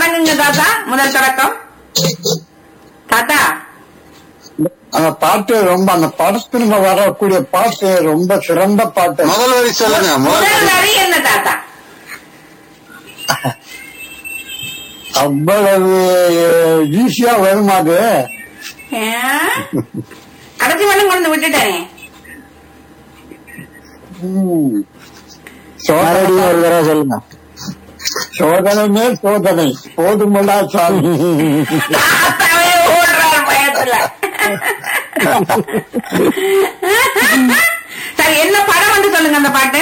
தொடங்குங்க தாத்தா முதல் தொடக்கம் தாத்தா அந்த பாட்டு ரொம்ப அந்த படத்துல வரக்கூடிய பாட்டு ரொம்ப சிறந்த பாட்டு முதல் வரி சொல்லுங்க முதல் முதல் வரி வரி என்ன தாத்தா அவ்வளவு ஈஸியா வருமா அது ஆ? கடைசி மட்டும் கொண்டு விட்டுட்டேன் ம். சோதனை ஒரு தடவை சொல்லுங்க சோதனை மேல் சோதனை போதுமல்லா சாமி தாத்தாவே ஓடுறாரு பயத்துல சரி என்ன படம் வந்து சொல்லுங்க அந்த பாட்டு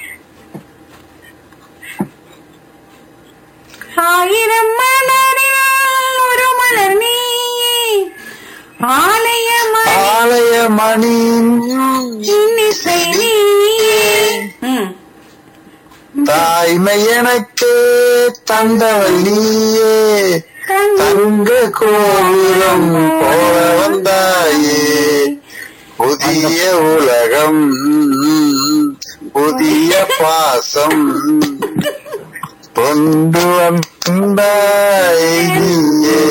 ஆயிரம் மலரில் ஒரு மலர் நீயே ஆலய மணி ஆலய மணி இன்னிசை நீயே ம். தாய்மை எனக்கு தந்தவள் நீயே தங்க கோபுரம் போல வந்தாயே புதிய உலகம் புதிய பாசம் கொண்டு வந்தாய் நீயே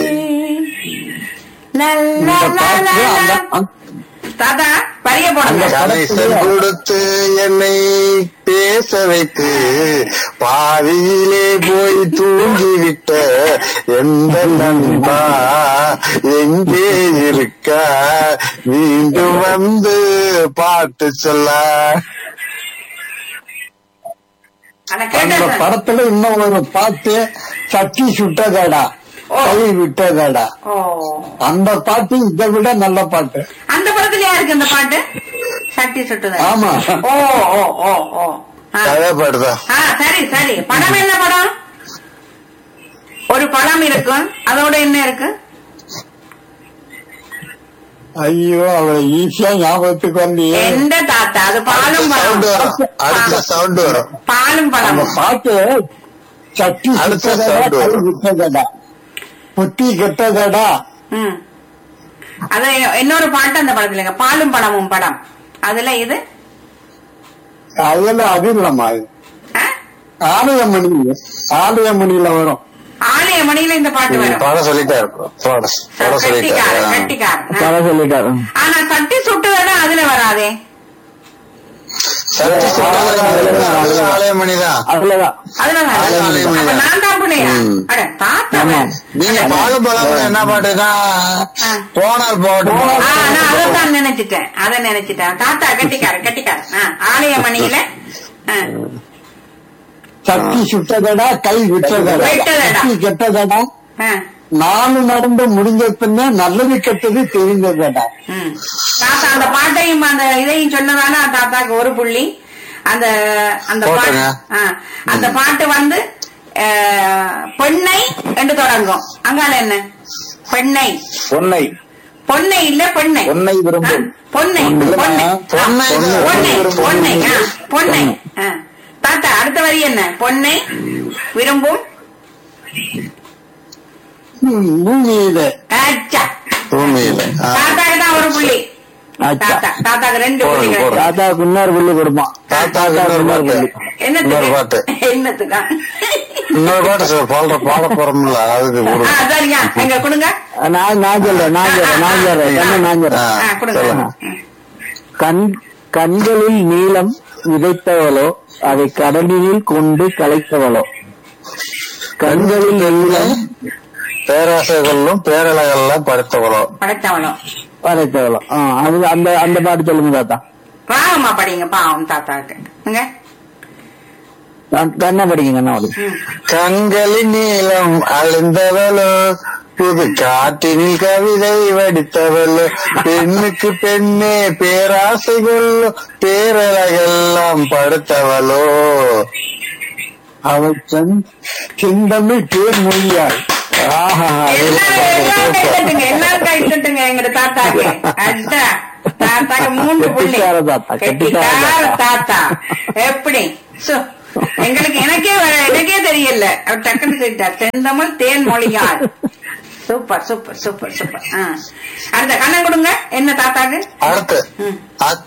லல்லா இந்த பாட்டு லல்லா. அந்த- தாத்தா பரிய போடுங்க கணேசன் கொடுத்து என்னை பேச வைத்து பாதியிலே போய் தூங்கிவிட்ட எந்த நண்பா எங்கே இருக்க மீண்டும் வந்து பாட்டு சொல்ல ஆனா அந்த கேட்டேன் படத்துல இன்னும் ஒரு பாட்டு சட்டி சுட்டதடா ஓ. கை விட்டதடா ஓ அந்த பாட்டு இதை விட நல்ல பாட்டு அந்த படத்துலயா இருக்கு இந்த பாட்டு சட்டி சுட்டுது ஆமா. ஓ ஓ ஓ ஓ ஆ. அதே பாட்டுதான் ஆ சரி சரி படம் என்ன படம் ஒரு படம் இருக்கும் அதோட என்ன இருக்கு ஐயோ அவளை ஈஸியா ஞாபகத்துக்கு வந்து எந்த தாத்தா அது பாலும் சவுண்ட் பழம் வரும் அடுத்த சவுண்ட் வரும் பாலும் அந்த பழமும் பாட்டு சட்டி அடுத்த சுட்டதடா sound கை வரும். விட்டதடா புத்தி கெட்டதடா ம் அது இன்னொரு பாட்டு அந்த படத்துல இருக்கு பாலும் பழமும் படம் அதுல இது அதுல அது இல்லம்மா அது ஆ? ஆலயமணி ஆலயமணியில வரும் ஆலய மணியில இந்த பாட்டு வரும் படம் சொல்லிட்டே இருக்கும் படம் படம் கட்டிக்கார சொல்லிட்டே கட்டிக்கார கதை சொல்லிட்டாரு ஆனா சட்டி சுட்டுதானே அதுல வராதே சட்டி சுட்டது ஆலயமணி தான் அதுலதான் அதுல வராது. ஆலய மணி அப்ப தான். நான் தான் புள்ளையா ம். அட தாத்தா ஆமா. நீங்க பாலு பழம் என்ன பாட்டுனா ஆ. போனால் போகட்டும் ஆ, நான் அதைத்தான் நினைச்சிட்டேன் அதை நினைச்சிட்டேன் தாத்தா கட்டிக்கார கட்டிக்கார ஆ, ஆலய மணியில ஆ, சட்டி சுட்டதடா கை விட்டதடா விட்டதடா. புத்தி கெட்டதடா ஆ, நாலு நடந்து முடிஞ்ச பின்ன நல்லது கெட்டது தெரிந்ததடா ம். தாத்தா அந்த பாட்டையும் அந்த இதையும் சொன்னதால தாத்தாக்கு ஒரு புள்ளி அந்த அந்த பாட்டு போட்டுங்க. ஆ, அந்த பாட்டு வந்து ஆ, பொன்னை என்று தொடங்கும் அங்கால என்ன பெண்ணை பொன்னை பொன்னை இல்ல பெண்ணை பொன்னை விரும்பும். ஆ, பொன்னை பொன்னை பொன்னை ஆ, பொன்னை பொன்னை ஆ, பொன்னை ஆ. தாத்தா அடுத்த வரி என்ன பொன்னை விரும்பும் ம், பூமியில ஆச்சா. பூமியில ஆ. தாத்தாக்கு தான் ஒரு புள்ளி ஆச்சா. தாத்தா தாத்தாக்கு ரெண்டு போடுங்க, புள்ளி போடுங்க. கிடைக்கும். தாத்தாவுக்கு இன்னொரு புள்ளி கொடுப்பான் தாத்தாவுக்கு இன்னொரு பாட்டு இன்னொரு பாட்டு என்னத்துக்கு என்னத்துக்கா இன்னொரு பாட்டு சார் பாட பாட போறோம்ல அதுக்கு ஆ, கொடுங்க சரியா எங்க கொடுங்க நான் நான் சொல்றேன் நான் சொல்றேன் நான் சொல்றேன் கண்ணு நான் சொல்றேன் ஆ, கொடுங்க சொல்லுங்க. கண் கண்களில் நீளம் விதைத்தவளோ அதை கடலில் கொண்டு கலைத்தவளோ கண்களில் நீளம் பேராசைகளும் பேரழகெல்லாம் படுத்தவளோ படைத்தவளும் வரைத்தவளோ ஆ, அது அந்த அந்த பாட்டு சொல்லுங்க தாத்தா பாவமா படிங்க பாவம் தாத்தாக்கு இங்க. கண்- கண்ணை படிங்க கண்ணா படிங்க ம். கண்களின் நீளம் அழிந்தவளோ புது காட்டினில் கவிதை வடித்தவளோ பெண்ணுக்கு பெண்ணே பேராசைகளோ பேரழகெல்லாம் படுத்தவளோ அவள் சென் செந்தமிழ் தேர்மொழியாள் ஆஹா எல்லாரும் எல்லாரும் கை தட்டுங்க எல்லாரும் கை தட்டுங்க எங்க தாத்தாக்கு அட்டா தாத்தாக்கு மூன்று புள்ளி கெட்டிக்கார தாத்தா, கெட்டிக்கார கெட்டிக்கார தாத்தா. தாத்தா எப்படி சு, எங்களுக்கு எனக்கே வர- எனக்கே தெரியல அவர் டக்குன்னு சொல்லிட்டார் செந்தமிழ் தேன் மொழியாள் சூப்பர் சூப்பர் சூப்பர் சூப்பர் ஆ. அடுத்த கண்ணன் கொடுங்க என்ன தாத்தாக்கு அடுத்து ம். அத்